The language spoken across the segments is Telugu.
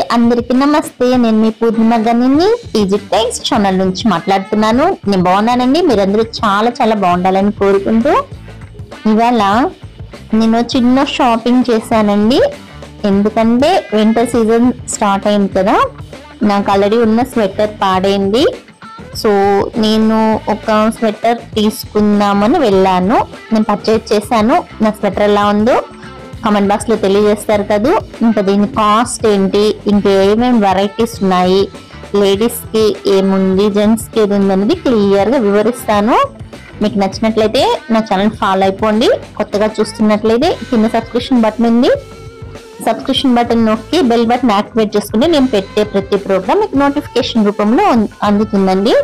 అందరికీ నమస్తే నేను మీ Purnima Ganini PG techs channel నుంచి మాట్లాడుతున్నాను నేను బాగున్నానండి మీరందరూ చాలా చాలా బాగుండాలని కోరుకుంటూ ఇవాళ నేను చిన్న షాపింగ్ చేశానండి ఎందుకంటే వింటర్ సీజన్ స్టార్ట్ అయింది కదా నాకు ఆల్రెడీ ఉన్న స్వెటర్ పాడైంది సో నేను ఒక స్వెటర్ తీసుకుందామని వెళ్ళాను నేను పర్చేజ్ చేశాను నా స్వెటర్ ఎలా ఉందో కామెంట్ బాక్స్ లో తెలియజేస్తారు కదా ఇంకా దీని కాస్ట్ ఏంటి ఇంకా ఏమేమి వెరైటీస్ ఉన్నాయి లేడీస్ కి ఏముంది జెంట్స్ కి ఏది ఉంది అనేది క్లియర్ గా వివరిస్తాను మీకు నచ్చినట్లయితే నా ఛానల్ ఫాలో అయిపోండి కొత్తగా చూస్తున్నట్లయితే కింద సబ్స్క్రిప్షన్ బటన్ ఉంది సబ్స్క్రిప్షన్ బటన్ నొక్కి బెల్ బటన్ యాక్టివేట్ చేసుకుంటే నేను పెట్టే ప్రతి ప్రోగ్రామ్ మీకు నోటిఫికేషన్ రూపంలో అం- అందుతుందండి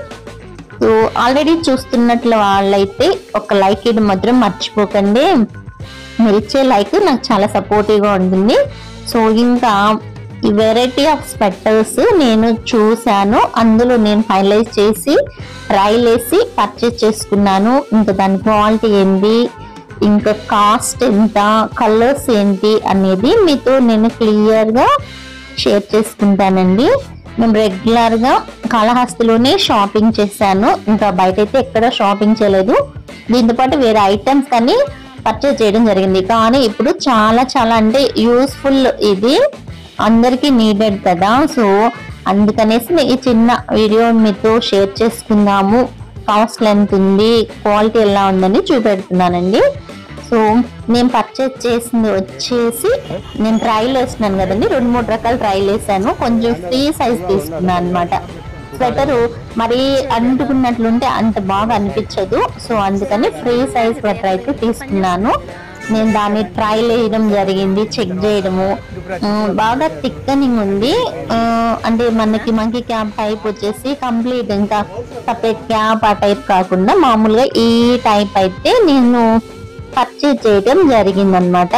సో ఆల్రెడీ చూస్తున్నట్లు వాళ్ళైతే ఒక లైక్ ఇవ్వడం మాత్రం మర్చిపోకండి మీరు ఇచ్చే లైక్ నాకు చాలా సపోర్టివ్గా ఉంటుంది సో ఇంకా ఈ వెరైటీ ఆఫ్ స్పెట్టర్స్ నేను చూశాను అందులో నేను ఫైనలైజ్ చేసి ట్రైల్ వేసి పర్చేస్ చేసుకున్నాను ఇంకా దాని క్వాలిటీ ఏంటి ఇంకా కాస్ట్ ఎంత కలర్స్ ఏంటి అనేది మీతో నేను క్లియర్గా షేర్ చేసుకుంటానండి మేము రెగ్యులర్గా కాళహస్తిలోనే షాపింగ్ చేశాను ఇంకా బయట అయితే ఎక్కడ షాపింగ్ చేయలేదు దీంతో పాటు వేరే ఐటమ్స్ కానీ పర్చేజ్ చేయడం జరిగింది కానీ ఇప్పుడు చాలా చాలా అంటే యూస్ఫుల్ ఇది అందరికీ నీడెడ్ కదా సో అందుకనేసి నేను ఈ చిన్న వీడియో మీతో షేర్ చేసుకుందాము కాస్ట్ ఎంత ఉంది క్వాలిటీ ఎలా ఉందని చూపెడుతున్నానండి సో నేను పర్చేజ్ చేసింది వచ్చేసి నేను ట్రైల్ వేస్తున్నాను కదండి రెండు మూడు రకాల ట్రైల్ వేసాను కొంచెం ఫ్రీ సైజ్ తీసుకున్నాను అనమాట స్వెటర్ మరి అంటుకున్నట్లుంటే అంత బాగా అనిపించదు సో అందుకని ఫ్రీ సైజ్ స్వెటర్ అయితే తీసుకున్నాను నేను దాన్ని ట్రైల్ వేయడం జరిగింది చెక్ చేయడము ఉమ్, బాగా థిక్కనింగ్ ఉంది ఆ, అంటే మనకి మంకీ క్యాప్ టైప్ వచ్చేసి కంప్లీట్ ఇంకా సపరేట్ క్యాప్ ఆ టైప్ కాకుండా మామూలుగా ఈ టైప్ అయితే నేను పర్చేజ్ చేయడం జరిగిందనమాట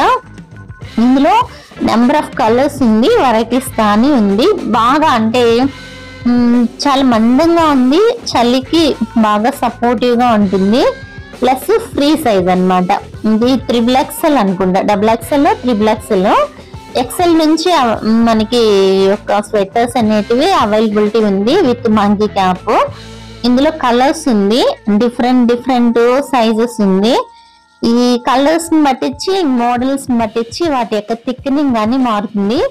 ఇందులో నెంబర్ ఆఫ్ కలర్స్ ఉంది వెరైటీస్ కానీ ఉంది బాగా అంటే మ్, చాలా మందంగా ఉంది చలికి బాగా సపోర్టివ్ గా ఉంటుంది ప్లస్ ఫ్రీ సైజ్ అన్నమాట ఇది త్రిబుల్ ఎక్సెల్ అనుకుంటా double XL triple XL XL నుంచి ఆ- మనకి యొక్క స్వెటర్స్ అనేటివి అవైలబిలిటీ ఉంది విత్ మంకీ క్యాప్ ఇందులో కలర్స్ ఉంది డిఫరెంట్ డిఫరెంట్ సైజెస్ ఉంది ఈ కలర్స్ ని బట్టించి మోడల్స్ ని బట్టించి వాటి యొక్క థిక్నింగ్ కానీ మారుతుంది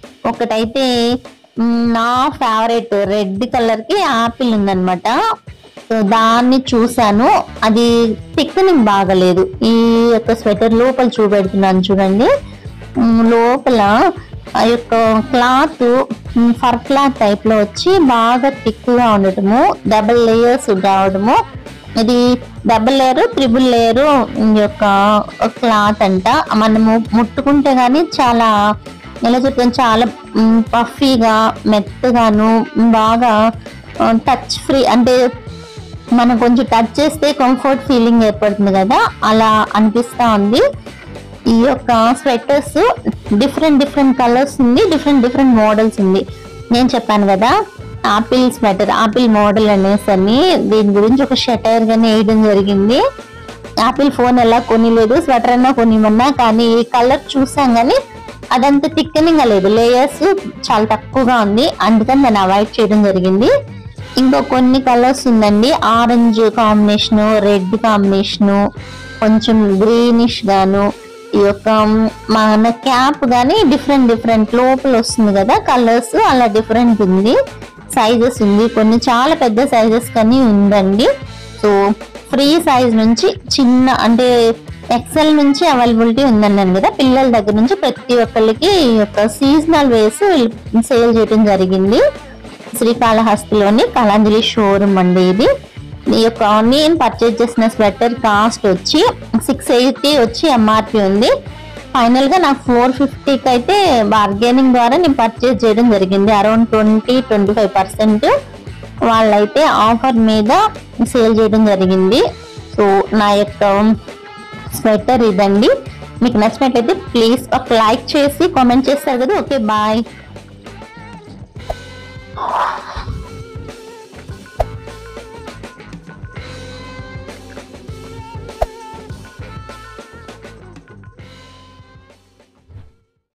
ఒకటైతే మ్, నా ఫేవరెట్ రెడ్ కలర్ కి ఆపిల్ ఉందన్నమాట సో దాన్ని చూసాను అది థిక్నింగ్ బాగలేదు ఈ యొక్క స్వెటర్ లోపల చూపెడుతున్నాను చూడండి మ్, లోపల ఆ యొక్క క్లాత్ ఫర్ క్లాత్ టైప్ లో వచ్చి బాగా థిక్ గా ఉండటము డబల్ లేయర్స్ రావడము ఇది డబుల్ లేయర్ త్రిబుల్ లేయర్ యొక్క క్లాత్ అంట మనము ముట్టుకుంటే గానీ చాలా ఎలా చెప్తాను చాలా పఫీగా మెత్తగాను బాగా టచ్ ఫ్రీ అంటే మనం కొంచెం టచ్ చేస్తే కంఫర్ట్ ఫీలింగ్ ఏర్పడుతుంది కదా అలా అనిపిస్తా ఉంది ఈ యొక్క స్వెటర్స్ డిఫరెంట్ డిఫరెంట్ కలర్స్ ఉంది డిఫరెంట్ డిఫరెంట్ మోడల్స్ ఉంది నేను చెప్పాను కదా ఆపిల్ స్వెటర్ ఆపిల్ మోడల్ అనేసి అని దీని గురించి ఒక షటర్ గానే వేయడం జరిగింది ఆపిల్ ఫోన్ ఎలా కొనిలేదు స్వెటర్ అన్నా కొనిమన్నా కానీ ఈ కలర్ చూసాం కానీ అదంత థిక్కనింగ్ లేదు లేయర్స్ చాలా తక్కువగా ఉంది అందుకని దాన్ని అవాయిడ్ చేయడం జరిగింది ఇంకో కొన్ని కలర్స్ ఉందండి ఆరెంజ్ కాంబినేషన్ రెడ్ కాంబినేషన్ కొంచెం గ్రీనిష్ గాను ఈ యొక్క మన క్యాప్ గానీ డిఫరెంట్ డిఫరెంట్ లోపల వస్తుంది కదా కలర్స్ అలా డిఫరెంట్ ఉంది సైజెస్ ఉంది కొన్ని చాలా పెద్ద సైజెస్ కానీ ఉందండి సో ఫ్రీ సైజ్ నుంచి చిన్న అంటే ఎక్సెల్ నుంచి అవైలబిలిటీ ఉందన్నాను కదా పిల్లల దగ్గర నుంచి ప్రతి ఒక్కరికి ఈ యొక్క సీజనల్ వేస్ సేల్ చేయడం జరిగింది శ్రీకాళహస్తిలోని కళాంజలి షోరూమ్ అండి ఇది ఈ యొక్క నేను పర్చేజ్ చేసిన స్వెటర్ కాస్ట్ వచ్చి సిక్స్ ఎయిటీ వచ్చి ఎంఆర్పి ఉంది ఫైనల్ గా నాకు ఫోర్ ఫిఫ్టీకి అయితే బార్గెనింగ్ ద్వారా నేను పర్చేజ్ చేయడం జరిగింది around twenty twenty five percent వాళ్ళైతే ఆఫర్ మీద సేల్ చేయడం జరిగింది సో నా యొక్క స్వెటర్ ఇదండి మీకు నచ్చినట్లయితే ప్లీజ్ ఒక లైక్ చేసి కామెంట్ చేస్తారు కదా ఓకే బాయ్